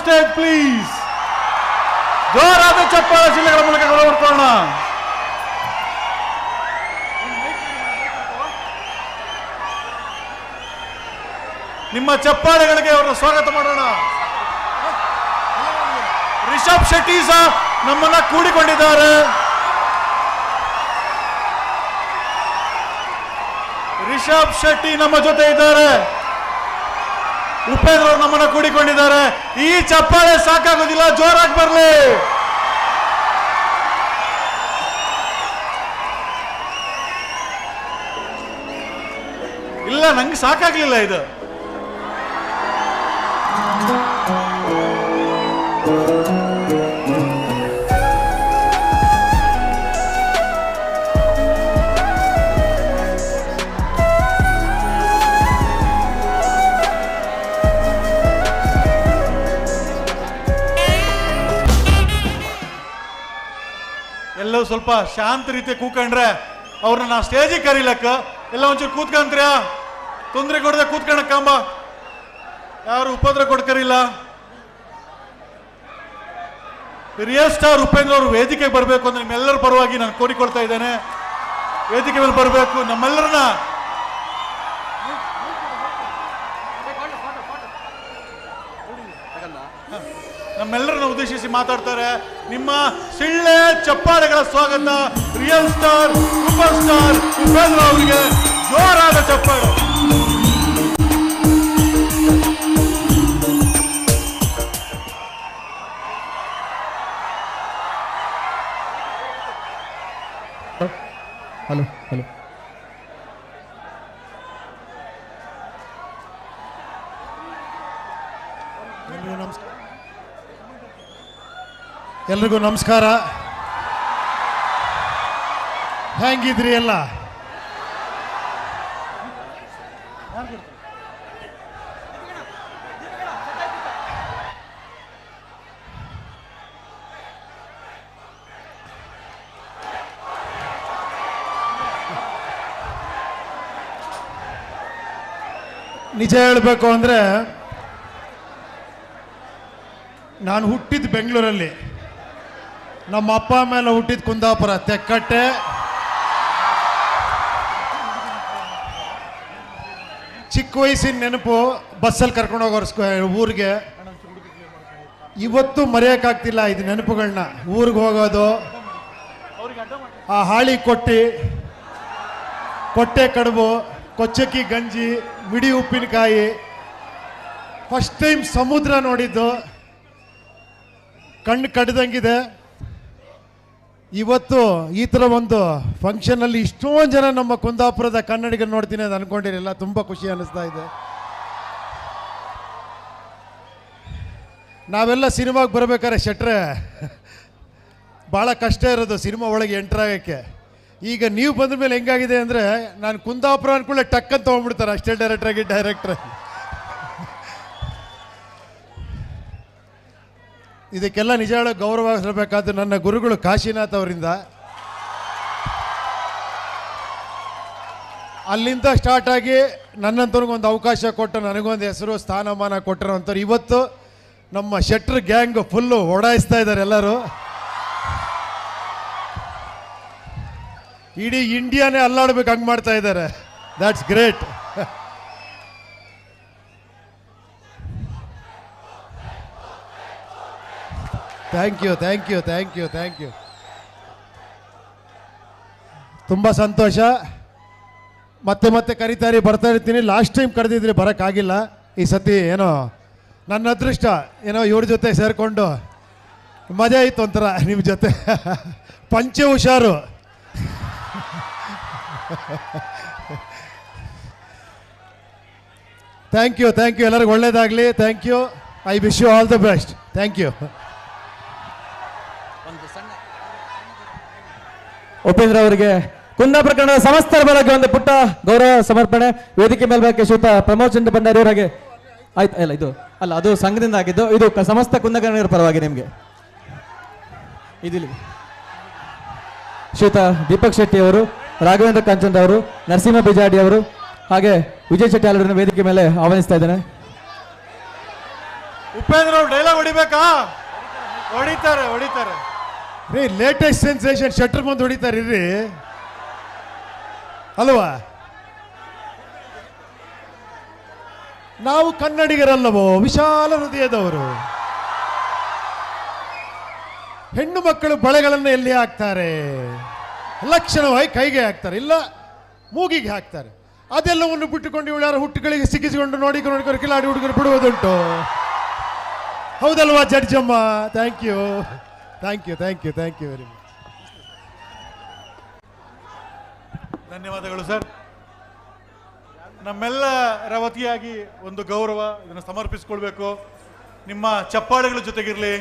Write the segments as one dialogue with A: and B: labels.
A: stage please ಜೋರಾದ ಚಪ್ಪಾಳೆ ಜಿಲ್ಲೆಗಳ ಮೂಲಕ ಗೌರವಿಸೋಣ ನಿಮ್ಮ ಚಪ್ಪಾಳೆಗಳಿಗೆ ಅವರನ್ನು ಸ್ವಾಗತ ಮಾಡೋಣ ರಿಷಬ್ ಶೆಟ್ಟಿ ಸಹ ನಮ್ಮನ್ನ ಕೂಡಿಕೊಂಡಿದ್ದಾರೆ ರಿಷಬ್ ಶೆಟ್ಟಿ ನಮ್ಮ ಜೊತೆ ಇದ್ದಾರೆ ಉಪೇಂದ್ರ ಅವರು ನಮ್ಮನ್ನ ಕೂಡಿಕೊಂಡಿದ್ದಾರೆ ಈ ಚಪ್ಪಾಳೆ ಸಾಕಾಗೋದಿಲ್ಲ ಜೋರಾಗಿ ಬರಲಿ ಇಲ್ಲ ನಂಗೆ ಸಾಕಾಗ್ಲಿಲ್ಲ ಇದು ಎಲ್ಲವೂ ಸ್ವಲ್ಪ ಶಾಂತ ರೀತಿ ಕೂಕೊಂಡ್ರೆ ಅವ್ರನ್ನ ನಾ ಸ್ಟೇಜಿಗೆ ಕರೀಲಕ್ಕ ಎಲ್ಲ ಒಂಚೂರು ಕೂತ್ಕಂತ್ರ್ಯಾ ತೊಂದರೆ ಕೊಡದೆ ಕೂತ್ಕೊಳಕ್ಕಂಬ ಯಾರು ಉಪದ್ರ ಕೊಡ್ಕರಿಲ್ಲ ರಿಯಲ್ ಸ್ಟಾರ್ ಉಪೇಂದ್ರ ಅವರು ವೇದಿಕೆಗೆ ಬರಬೇಕು ಅಂದ್ರೆ ನಿಮ್ಮೆಲ್ಲರ ಪರವಾಗಿ ನಾನು ಕೋರಿಕೊಳ್ತಾ ಇದ್ದೇನೆ ವೇದಿಕೆ ಮೇಲೆ ಬರಬೇಕು ನಮ್ಮೆಲ್ಲರನ್ನ ನಮ್ಮೆಲ್ಲರನ್ನ ಉದ್ದೇಶಿಸಿ ಮಾತಾಡ್ತಾರೆ ನಿಮ್ಮ ಸಿಳ್ಳೆ ಚಪ್ಪಾಳೆಗಳ ಸ್ವಾಗತ real star super star Upendra ಅವರಿಗೆ ಜೋರಾದ ಚಪ್ಪಾಳೆ
B: ಹಲೋ ಹಲೋ
C: ಎಲ್ರಿಗೂ ನಮಸ್ಕಾರ ಎಲ್ರಿಗೂ ನಮಸ್ಕಾರ ಹೆಂಗಿದ್ರಿ ಎಲ್ಲ ನಿಜ ಹೇಳಬೇಕು ಅಂದರೆ ನಾನು ಹುಟ್ಟಿದ ಬೆಂಗಳೂರಲ್ಲಿ ನಮ್ಮ ಅಪ್ಪ ಅಮ್ಮ ಎಲ್ಲ ಹುಟ್ಟಿದ ಕುಂದಾಪುರ ತೆಕ್ಕಟ್ಟೆ ಚಿಕ್ಕ ವಯಸ್ಸಿನ ನೆನಪು ಬಸ್ಸಲ್ಲಿ ಕರ್ಕೊಂಡು ಹೋಗೋರು ಸ್ಕೂ- ಊರಿಗೆ ಇವತ್ತು ಮರೆಯೋಕ್ಕಾಗ್ತಿಲ್ಲ ಇದು ನೆನಪುಗಳನ್ನ ಊರಿಗೆ ಹೋಗೋದು ಆ ಹಾಳಿ ಕೊಟ್ಟಿ ಕೊಟ್ಟೆ ಕಡುಬು ಕೊಚ್ಚಕ್ಕಿ ಗಂಜಿ ಮಿಡಿ ಉಪ್ಪಿನಕಾಯಿ ಫಸ್ಟ್ ಟೈಮ್ ಸಮುದ್ರ ನೋಡಿದ್ದು ಕಣ್ಣು ಕಡ್ದಂಗಿದೆ ಇವತ್ತು ಈ ಥರ ಒಂದು ಫಂಕ್ಷನಲ್ಲಿ ಇಷ್ಟೊಂದು ಜನ ನಮ್ಮ ಕುಂದಾಪುರದ ಕನ್ನಡಿಗರು ನೋಡ್ತೀನಿ ಅಂತ ಅನ್ಕೊಂಡಿರಲಿಲ್ಲ ತುಂಬ ಖುಷಿ ಅನ್ನಿಸ್ತಾ ಇದೆ ನಾವೆಲ್ಲ ಸಿನಿಮಾಗೆ ಬರಬೇಕಾದ್ರೆ ಶೆಟ್ರೆ ಭಾಳ ಕಷ್ಟ ಇರೋದು ಸಿನಿಮಾ ಒಳಗೆ ಎಂಟರ್ ಆಗೋಕ್ಕೆ ಈಗ ನೀವು ಬಂದ ಮೇಲೆ ಹೆಂಗಾಗಿದೆ ಅಂದರೆ ನಾನು ಕುಂದಾಪುರ ಅನ್ಕೊಳ್ಳೆ ಟಕ್ ಅಂತ ತೊಗೊಂಡ್ಬಿಡ್ತಾರೆ ಅಷ್ಟೇ ಡೈರೆಕ್ಟ್ರಾಗಿ ಡೈರೆಕ್ಟ್ರ್ ಇದಕ್ಕೆಲ್ಲ ನಿಜ ಹೇಳೋ ಗೌರವ ಸಲ್ಲಬೇಕಾದ್ದು ನನ್ನ ಗುರುಗಳು ಕಾಶಿನಾಥ್ ಅವರಿಂದ ಅಲ್ಲಿಂದ ಸ್ಟಾರ್ಟ್ ಆಗಿ ನನ್ನಂತವ್ರಿಗೊಂದು ಅವಕಾಶ ಕೊಟ್ಟು ನನಗೊಂದು ಹೆಸರು ಸ್ಥಾನಮಾನ ಕೊಟ್ಟಿರೋಂಥವ್ರು ಇವತ್ತು ನಮ್ಮ ಶೆಟ್ರ್ ಗ್ಯಾಂಗ್ ಫುಲ್ಲು ಓಡಾಯಿಸ್ತಾ ಇದ್ದಾರೆ ಎಲ್ಲರೂ ಇಡೀ ಇಂಡಿಯಾನೇ ಅಲ್ಲಾಡ್ಬೇಕು ಹಂಗೆ ಮಾಡ್ತಾ ಇದ್ದಾರೆ that's great thank you thank you thank you thank you ತುಂಬ ಸಂತೋಷ ಮತ್ತೆ ಮತ್ತೆ ಕರಿತಾರೆ ಬರ್ತಾ ಇರ್ತೀನಿ ಲಾಸ್ಟ್ ಟೈಮ್ ಕರೆದಿದ್ರಿ ಬರೋಕ್ಕಾಗಿಲ್ಲ ಈ ಸತಿ ಏನೋ ನನ್ನ ಅದೃಷ್ಟ ಏನೋ ಇವ್ರ ಜೊತೆ ಸೇರಿಕೊಂಡು ಮಜಾ ಇತ್ತು ಒಂಥರ ನಿಮ್ಮ ಜೊತೆ ಪಂಚೆ ಹುಷಾರು ಥ್ಯಾಂಕ್ ಯು ಥ್ಯಾಂಕ್ ಯು ಎಲ್ಲರಿಗೂ ಒಳ್ಳೇದಾಗಲಿ thank you I wish you all the best thank you
B: Upendra ಅವರಿಗೆ ಕುಂದಾಪುರ ಕನ್ನಡ ಸಮಸ್ತರ ಬಳಗ ಒಂದು ಪುಟ್ಟ ಗೌರವ ಸಮರ್ಪಣೆ ವೇದಿಕೆ ಮೇಲ್ಬಾಕೆ ಶ್ರೀಯುತ ಪ್ರಮೋದ್ ಚಂದ್ರ ಭಂಡಾರಿ ಅವರಿಗೆ ಆಯ್ತು ಅಲ್ಲ ಇದು ಅಲ್ಲ ಅದು ಸಂಘದಿಂದ ಆಗಿದ್ದು ಇದು ಕ- ಸಮಸ್ತ ಕುಂದ ಕನ್ನಡಿಗರ ಪರವಾಗಿ ನಿಮಗೆ ಇದಿಲ್ಲಿ ಶ್ರೀಯುತ ದೀಪಕ್ ಶೆಟ್ಟಿ ಅವರು ರಾಘವೇಂದ್ರ ಕಾಂಚಂದ್ ಅವರು ನರಸಿಂಹ ಬಿಜಾಡಿ ಅವರು ಹಾಗೆ ವಿಜಯ್ ಶೆಟ್ಟಿ ಅವರನ್ನು ವೇದಿಕೆ ಮೇಲೆ ಆಹ್ವಾನಿಸ್ತಾ ಇದ್ದೇನೆ
A: ಉಪೇಂದ್ರ ಅವ್ರು ಡೈಲಾಗ್ ಹೊಡಿಬೇಕಾ ಹೊಡಿತಾರೆ ಹೊಡಿತಾರೆ
C: ರೀ ಲೇಟೆಸ್ಟ್ ಸೆನ್ಸೇಷನ್ ಶಟರ್ ಬಂದು ಹೊಡಿತಾರೆ ಇರ್ರಿ ಅಲ್ವಾ ನಾವು ಕನ್ನಡಿಗರಲ್ಲವೋ ವಿಶಾಲ ಹೃದಯದವರು ಹೆಣ್ಣು ಮಕ್ಕಳು ಬಳೆಗಳನ್ನು ಎಲ್ಲಿ ಹಾಕ್ತಾರೆ ಲಕ್ಷಣವಾಗಿ ಕೈಗೆ ಹಾಕ್ತಾರೆ ಇಲ್ಲ ಮೂಗಿಗೆ ಹಾಕ್ತಾರೆ ಅದೆಲ್ಲವನ್ನು ಬಿಟ್ಟುಕೊಂಡು ಇವಳು ಯಾರು ಹುಟ್ಟುಗಳಿಗೆ ಸಿಕ್ಕಿಸಿಕೊಂಡು ನೋಡಿ ನೋಡಿಕೊಂಡು ಕಿಲಾಡಿ ಹುಡುಗರು ಬಿಡುವುದುಂಟು ಹೌದಲ್ವಾ ಜಡ್ಜಮ್ಮ thank you thank you thank you thank you very much
A: ಧನ್ಯವಾದಗಳು ಸರ್ ನಮ್ಮೆಲ್ಲರ ವತಿಯಾಗಿ ಒಂದು ಗೌರವ ಇದನ್ನು ಸಮರ್ಪಿಸ್ಕೊಳ್ಬೇಕು ನಿಮ್ಮ ಚಪ್ಪಾಳೆಗಳ ಜೊತೆಗಿರಲಿ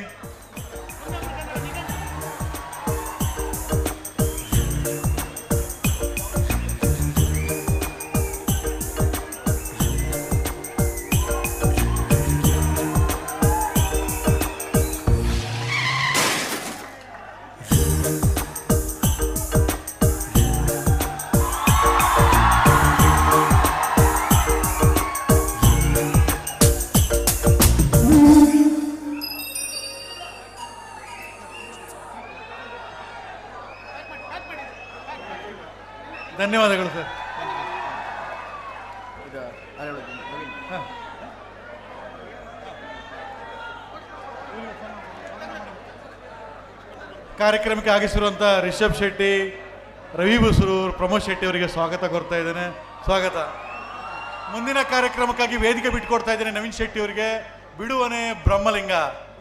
A: ಧನ್ಯವಾದಗಳು ಸರ್ ಕಾರ್ಯಕ್ರಮಕ್ಕೆ ಆಗಮಿಸಿರುವಂಥ ರಿಷಬ್ ಶೆಟ್ಟಿ ರವಿ ಬಸರೂರ್ ಪ್ರಮೋದ್ ಶೆಟ್ಟಿ ಅವರಿಗೆ ಸ್ವಾಗತ ಕೋರ್ತಾ ಇದ್ದೇನೆ ಸ್ವಾಗತ ಮುಂದಿನ ಕಾರ್ಯಕ್ರಮಕ್ಕಾಗಿ ವೇದಿಕೆ ಬಿಟ್ಕೊಡ್ತಾ ಇದ್ದೇನೆ ನವೀನ್ ಶೆಟ್ಟಿ ಅವರಿಗೆ ಬಿಡುವನೆ ಬ್ರಹ್ಮಲಿಂಗ